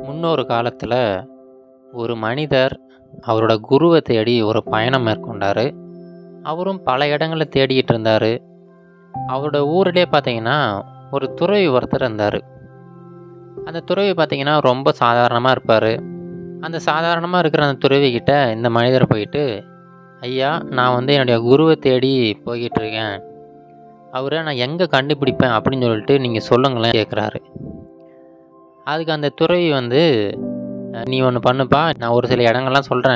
முன்னொரு காலத்தில் ஒரு மனிதர் அவரோட குருவை தேடி ஒரு பயணம் மேற்கொண்டார் அவரும் பல இடங்களை தேடிக்கிட்டு இருந்தார் அவரோட ஊரிலே பார்த்தீங்கன்னா ஒரு துறவி ஒருத்தர் இருந்தார் அந்த துறவி பார்த்தீங்கன்னா ரொம்ப சாதாரணமாக இருப்பார் அந்த சாதாரணமாக இருக்கிற அந்த துறவி கிட்ட இந்த மனிதர் போயிட்டு ஐயா நான் வந்து என்னுடைய குருவை தேடி போய்கிட்டு இருக்கேன் அவரை நான் எங்கே கண்டுபிடிப்பேன் அப்படின்னு சொல்லிட்டு நீங்கள் சொல்லுங்களேன் கேட்குறாரு அதுக்கு அந்த துறவி வந்து நீ ஒன்று பண்ணுப்பா நான் ஒரு சில இடங்கள்லாம் சொல்கிறேன்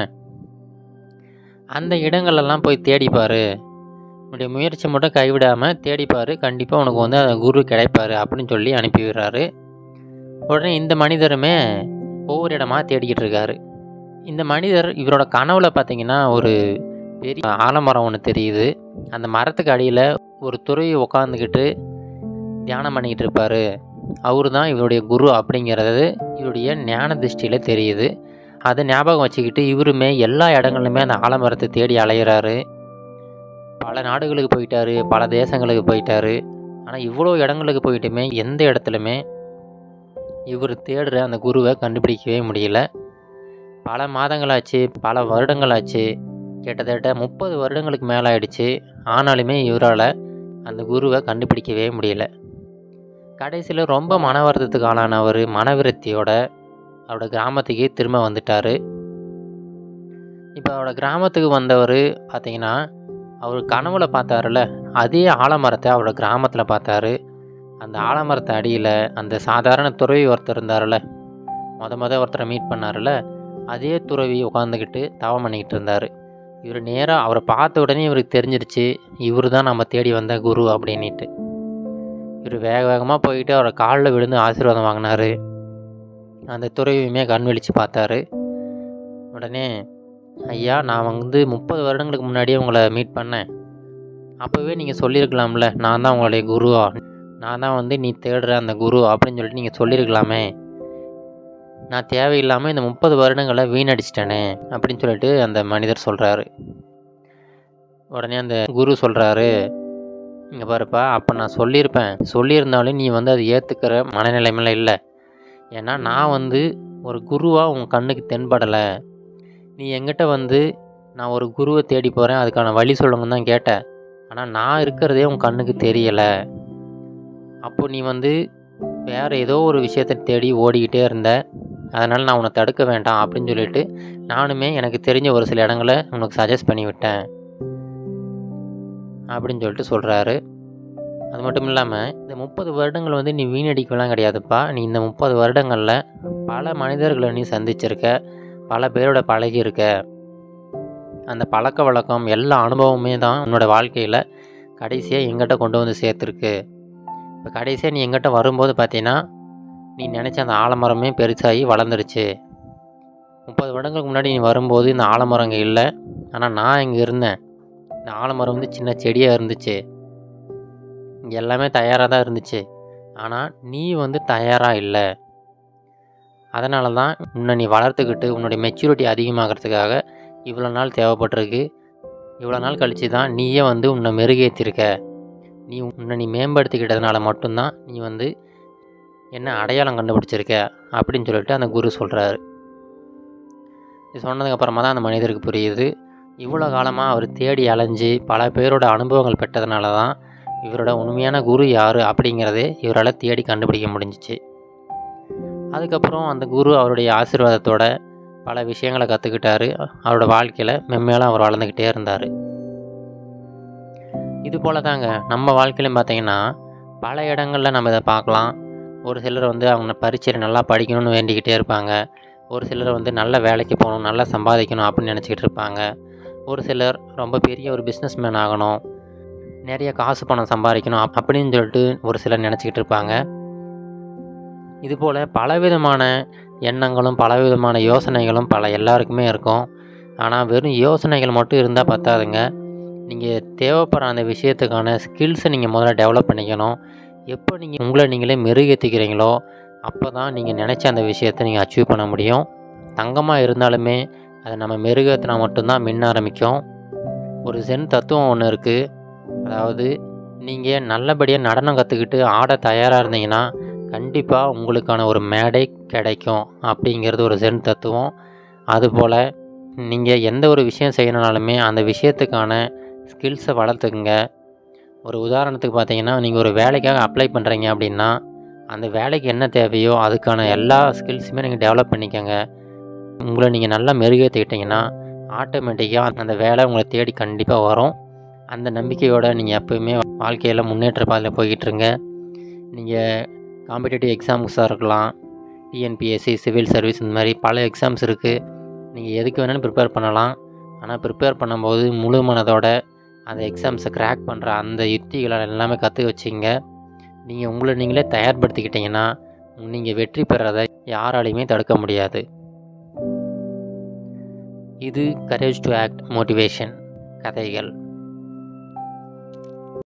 அந்த இடங்களெல்லாம் போய் தேடிப்பார் உன்னுடைய முயற்சி மட்டும் கைவிடாமல் தேடிப்பார் கண்டிப்பாக உனக்கு வந்து அந்த குரு கிடைப்பார் அப்படின்னு சொல்லி அனுப்பி விடுறாரு உடனே இந்த மனிதருமே ஒவ்வொரு இடமா தேடிக்கிட்டு இருக்காரு இந்த மனிதர் இவரோட கனவுல பார்த்தீங்கன்னா ஒரு பெரிய ஆலமரம் ஒன்று தெரியுது அந்த மரத்துக்கு அடியில் ஒரு துறவி உட்காந்துக்கிட்டு தியானம் பண்ணிக்கிட்டு இருப்பார் அவர் தான் இவருடைய குரு அப்படிங்கிறது இவருடைய ஞான திருஷ்டியில் தெரியுது அதை ஞாபகம் வச்சுக்கிட்டு இவருமே எல்லா இடங்கள்லையுமே அந்த ஆலமரத்தை தேடி அலையிறாரு பல நாடுகளுக்கு போயிட்டாரு பல தேசங்களுக்கு போயிட்டாரு ஆனால் இவ்வளோ இடங்களுக்கு போயிட்டுமே எந்த இடத்துலையுமே இவர் தேடுற அந்த குருவை கண்டுபிடிக்கவே முடியல பல மாதங்களாச்சு பல வருடங்களாச்சு கிட்டத்தட்ட முப்பது வருடங்களுக்கு மேலே ஆயிடுச்சு ஆனாலுமே இவரால் அந்த குருவை கண்டுபிடிக்கவே முடியல கடைசியில் ரொம்ப மன வருத்தத்துக்கு ஆளான அவர் மனவிருத்தியோட அவரோட கிராமத்துக்கே திரும்ப வந்துட்டார் இப்போ அவரோட கிராமத்துக்கு வந்தவர் பார்த்தீங்கன்னா அவர் கனவுல பார்த்தாருல அதே ஆலமரத்தை அவரோட கிராமத்தில் பார்த்தாரு அந்த ஆலமரத்து அடியில் அந்த சாதாரண துறவி ஒருத்தர் இருந்தார்ல மொத மொத ஒருத்தரை மீட் பண்ணார்ல அதே துறவி உட்காந்துக்கிட்டு தவம் பண்ணிக்கிட்டு இருந்தார் இவர் நேராக அவரை பார்த்த உடனே இவருக்கு தெரிஞ்சிருச்சு இவர் தான் நம்ம தேடி வந்த குரு அப்படின்ட்டு இவர் வேக வேகமாக போயிட்டு அவரை காலில் விழுந்து ஆசீர்வாதம் வாங்கினார் அந்த துறவியுமே கண் விழிச்சு பார்த்தாரு உடனே ஐயா நான் வந்து முப்பது வருடங்களுக்கு முன்னாடியே உங்களை மீட் பண்ணேன் அப்போவே நீங்கள் சொல்லியிருக்கலாம்ல நான் தான் உங்களுடைய குருவா நான் தான் வந்து நீ தேடுற அந்த குரு அப்படின்னு சொல்லிட்டு நீங்கள் சொல்லியிருக்கலாமே நான் தேவையில்லாமல் இந்த முப்பது வருடங்களை வீணடிச்சிட்டேனே அப்படின்னு சொல்லிட்டு அந்த மனிதர் சொல்கிறாரு உடனே அந்த குரு சொல்கிறாரு இங்கே பாருப்பா அப்போ நான் சொல்லியிருப்பேன் சொல்லியிருந்தாலும் நீ வந்து அதை ஏற்றுக்கிற மனநிலைமையில இல்லை ஏன்னா நான் வந்து ஒரு குருவாக உன் கண்ணுக்கு தென்படலை நீ எங்கிட்ட வந்து நான் ஒரு குருவை தேடி போகிறேன் அதுக்கான வழி சொல்லுங்கன்னு தான் கேட்டேன் ஆனால் நான் இருக்கிறதே உன் கண்ணுக்கு தெரியலை அப்போ நீ வந்து வேறு ஏதோ ஒரு விஷயத்தை தேடி ஓடிக்கிட்டே இருந்த அதனால் நான் உன்னை தடுக்க வேண்டாம் அப்படின்னு சொல்லிட்டு நானுமே எனக்கு தெரிஞ்ச ஒரு சில இடங்களை உனக்கு சஜஸ்ட் பண்ணி விட்டேன் அப்படின்னு சொல்லிட்டு சொல்கிறாரு அது மட்டும் இல்லாமல் இந்த முப்பது வருடங்கள் வந்து நீ வீணடிக்கலாம் கிடையாதுப்பா நீ இந்த முப்பது வருடங்களில் பல மனிதர்களை நீ சந்திச்சிருக்க பல பேரோட பழகியிருக்க அந்த பழக்க வழக்கம் எல்லா அனுபவமே தான் உன்னோட வாழ்க்கையில் கடைசியாக எங்கிட்ட கொண்டு வந்து சேர்த்துருக்கு இப்போ கடைசியாக நீ எங்கிட்ட வரும்போது பார்த்தீங்கன்னா நீ நினச்ச அந்த ஆலமரமே பெருசாகி வளர்ந்துருச்சு முப்பது வருடங்களுக்கு முன்னாடி நீ வரும்போது இந்த ஆலமரம் இங்கே இல்லை ஆனால் நான் இங்கே இருந்தேன் இந்த ஆலமரம் வந்து சின்ன செடியாக இருந்துச்சு இங்கே எல்லாமே தயாராக தான் இருந்துச்சு ஆனால் நீ வந்து தயாராக இல்லை அதனால தான் உன்னை நீ வளர்த்துக்கிட்டு உன்னுடைய மெச்சூரிட்டி அதிகமாகிறதுக்காக இவ்வளோ நாள் தேவைப்பட்டிருக்கு இவ்வளோ நாள் கழித்து தான் நீயே வந்து உன்னை மெருகேற்றிருக்க நீ உன்னை நீ மேம்படுத்திக்கிட்டதுனால மட்டும்தான் நீ வந்து என்ன அடையாளம் கண்டுபிடிச்சிருக்க அப்படின்னு சொல்லிட்டு அந்த குரு சொல்கிறாரு இது சொன்னதுக்கப்புறமா தான் அந்த மனிதருக்கு புரியுது இவ்வளோ காலமாக அவர் தேடி அலைஞ்சு பல பேரோட அனுபவங்கள் பெற்றதுனால தான் இவரோட உண்மையான குரு யார் அப்படிங்கிறதே இவரால் தேடி கண்டுபிடிக்க முடிஞ்சிச்சு அதுக்கப்புறம் அந்த குரு அவருடைய ஆசீர்வாதத்தோட பல விஷயங்களை கற்றுக்கிட்டாரு அவரோட வாழ்க்கையில் மென்மேலும் அவர் வளர்ந்துக்கிட்டே இருந்தார் இது போல தாங்க நம்ம வாழ்க்கையிலும் பார்த்தீங்கன்னா பல இடங்களில் நம்ம இதை பார்க்கலாம் ஒரு சிலர் வந்து அவங்க பரீட்சையில் நல்லா படிக்கணும்னு வேண்டிக்கிட்டே இருப்பாங்க ஒரு சிலர் வந்து நல்ல வேலைக்கு போகணும் நல்லா சம்பாதிக்கணும் அப்படின்னு நினச்சிக்கிட்டு இருப்பாங்க ஒரு சிலர் ரொம்ப பெரிய ஒரு பிஸ்னஸ் மேன் ஆகணும் நிறைய காசு பணம் சம்பாதிக்கணும் அப்~ அப்படின்னு சொல்லிட்டு ஒரு சிலர் நினச்சிக்கிட்டு இருப்பாங்க இதுபோல் பலவிதமான எண்ணங்களும் பலவிதமான யோசனைகளும் பல எல்லாருக்குமே இருக்கும் ஆனால் வெறும் யோசனைகள் மட்டும் இருந்தால் பத்தாதுங்க நீங்கள் தேவைப்படுற அந்த விஷயத்துக்கான ஸ்கில்ஸை நீங்கள் முதல்ல டெவலப் பண்ணிக்கணும் எப்போ நீங்கள் உங்களை நீங்களே மெருகேற்றிக்கிறீங்களோ அப்போ தான் நீங்கள் நினச்ச அந்த விஷயத்தை நீங்கள் அச்சீவ் பண்ண முடியும் தங்கமாக இருந்தாலுமே அதை நம்ம மெருகேற்றினா மட்டும்தான் மின்ன ஆரம்பிக்கும் ஒரு சென் தத்துவம் ஒன்று இருக்குது அதாவது நீங்கள் நல்லபடியாக நடனம் கற்றுக்கிட்டு ஆட தயாராக இருந்தீங்கன்னா கண்டிப்பாக உங்களுக்கான ஒரு மேடை கிடைக்கும் அப்படிங்கிறது ஒரு சென் தத்துவம் அதுபோல் நீங்கள் எந்த ஒரு விஷயம் செய்யணுனாலுமே அந்த விஷயத்துக்கான ஸ்கில்ஸை வளர்த்துக்குங்க ஒரு உதாரணத்துக்கு பார்த்தீங்கன்னா நீங்கள் ஒரு வேலைக்காக அப்ளை பண்ணுறீங்க அப்படின்னா அந்த வேலைக்கு என்ன தேவையோ அதுக்கான எல்லா ஸ்கில்ஸுமே நீங்கள் டெவலப் பண்ணிக்கோங்க உங்களை நீங்கள் நல்லா மெருகேற்றிக்கிட்டிங்கன்னா ஆட்டோமேட்டிக்காக அந்த வேலை உங்களை தேடி கண்டிப்பாக வரும் அந்த நம்பிக்கையோடு நீங்கள் எப்போயுமே வாழ்க்கையில் முன்னேற்ற பாதையில் போய்கிட்டு இருங்க நீங்கள் காம்படிட்டிவ் எக்ஸாம்ஸாக இருக்கலாம் டிஎன்பிஎஸ்சி சிவில் சர்வீஸ் இந்த மாதிரி பல எக்ஸாம்ஸ் இருக்குது நீங்கள் எதுக்கு வேணாலும் ப்ரிப்பேர் பண்ணலாம் ஆனால் ப்ரிப்பேர் பண்ணும்போது முழு மனதோட அந்த எக்ஸாம்ஸை கிராக் பண்ணுற அந்த யுக்திகளை எல்லாமே கற்றுக்க வச்சிங்க நீங்கள் உங்களை நீங்களே தயார்படுத்திக்கிட்டிங்கன்னா நீங்கள் வெற்றி பெறதை யாராலையுமே தடுக்க முடியாது இது கரேஜ் டு ஆக்ட் மோட்டிவேஷன் கதைகள்